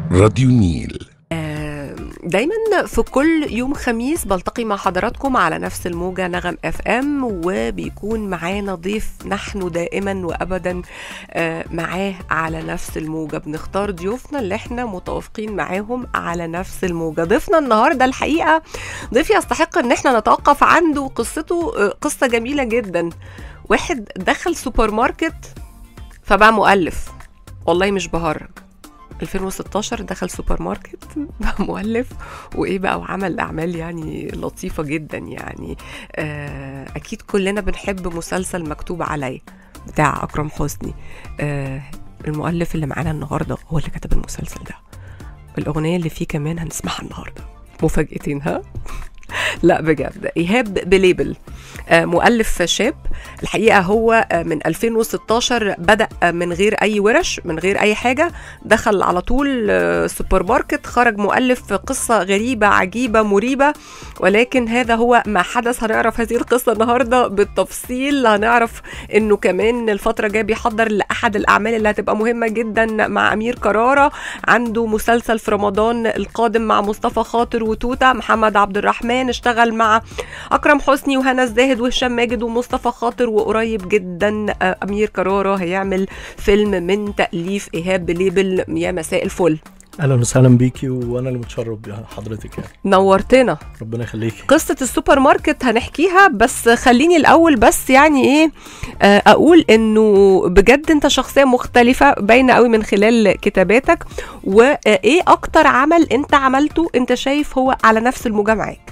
راديو نيل دايما في كل يوم خميس بلتقي مع حضراتكم على نفس الموجة نغم اف ام وبيكون معانا ضيف نحن دائما وابدا آه، معاه على نفس الموجة بنختار ضيوفنا اللي احنا متوافقين معاهم على نفس الموجة ضيفنا النهاردة الحقيقة ضيف يستحق ان احنا نتوقف عنده قصته آه، قصة جميلة جدا واحد دخل سوبر ماركت فبقى مؤلف والله مش بهرج 2016 دخل سوبر ماركت بقى مؤلف وايه بقى وعمل اعمال يعني لطيفه جدا يعني آه اكيد كلنا بنحب مسلسل مكتوب علي بتاع اكرم حسني آه المؤلف اللي معانا النهارده هو اللي كتب المسلسل ده الاغنيه اللي فيه كمان هنسمعها النهارده مفاجأتين ها لا بجد ايهاب بليبل آه، مؤلف شاب الحقيقه هو آه، من 2016 بدا آه، من غير اي ورش من غير اي حاجه دخل على طول آه، سوبر ماركت خرج مؤلف في قصه غريبه عجيبه مريبه ولكن هذا هو ما حدث هنعرف هذه القصه النهارده بالتفصيل هنعرف انه كمان الفتره الجايه بيحضر لاحد الاعمال اللي هتبقى مهمه جدا مع امير كراره عنده مسلسل في رمضان القادم مع مصطفى خاطر وتوته محمد عبد الرحمن اشتغل مع اكرم حسني وهنا الزاهد وهشام ماجد ومصطفى خاطر وقريب جدا آه، امير كراره هيعمل فيلم من تاليف ايهاب بليبل يا مساء الفل اهلا وسهلا بيكي وانا اللي متشرف بحضرتك يعني نورتنا ربنا يخليكي قصة السوبر ماركت هنحكيها بس خليني الأول بس يعني إيه آه، أقول إنه بجد أنت شخصية مختلفة باينة قوي من خلال كتاباتك وإيه أكتر عمل أنت عملته أنت شايف هو على نفس الموجة معاك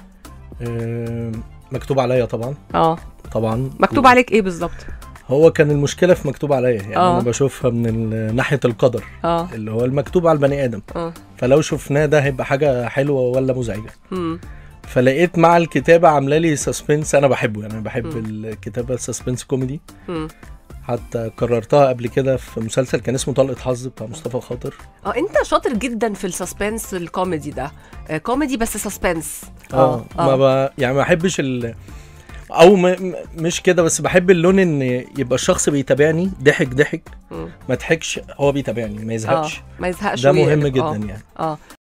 آه، مكتوب عليا طبعا اه طبعا مكتوب عليك إيه بالظبط هو كان المشكله في مكتوب عليا يعني آه. انا بشوفها من ال- ناحيه القدر اه اللي هو المكتوب على البني ادم اه فلو شفناه ده هيبقى حاجه حلوه ولا مزعجه مم. فلقيت مع الكتابه عامله لي سسبنس انا بحبه يعني أنا بحب مم. الكتابه السسبنس كوميدي مم. حتى كررتها قبل كده في مسلسل كان اسمه طلقه حظ بتاع مصطفى خاطر اه انت شاطر جدا في السسبنس الكوميدي ده آه كوميدي بس سسبنس اه ما ب... يعني ما بحبش ال او م... م- مش كده بس بحب اللون ان يبقى الشخص بيتابعني ضحك ضحك مم. ما ضحكش هو بيتابعني ما اه يزهقش ما يزهقش ده ويقلب. مهم جدا آه. يعني اه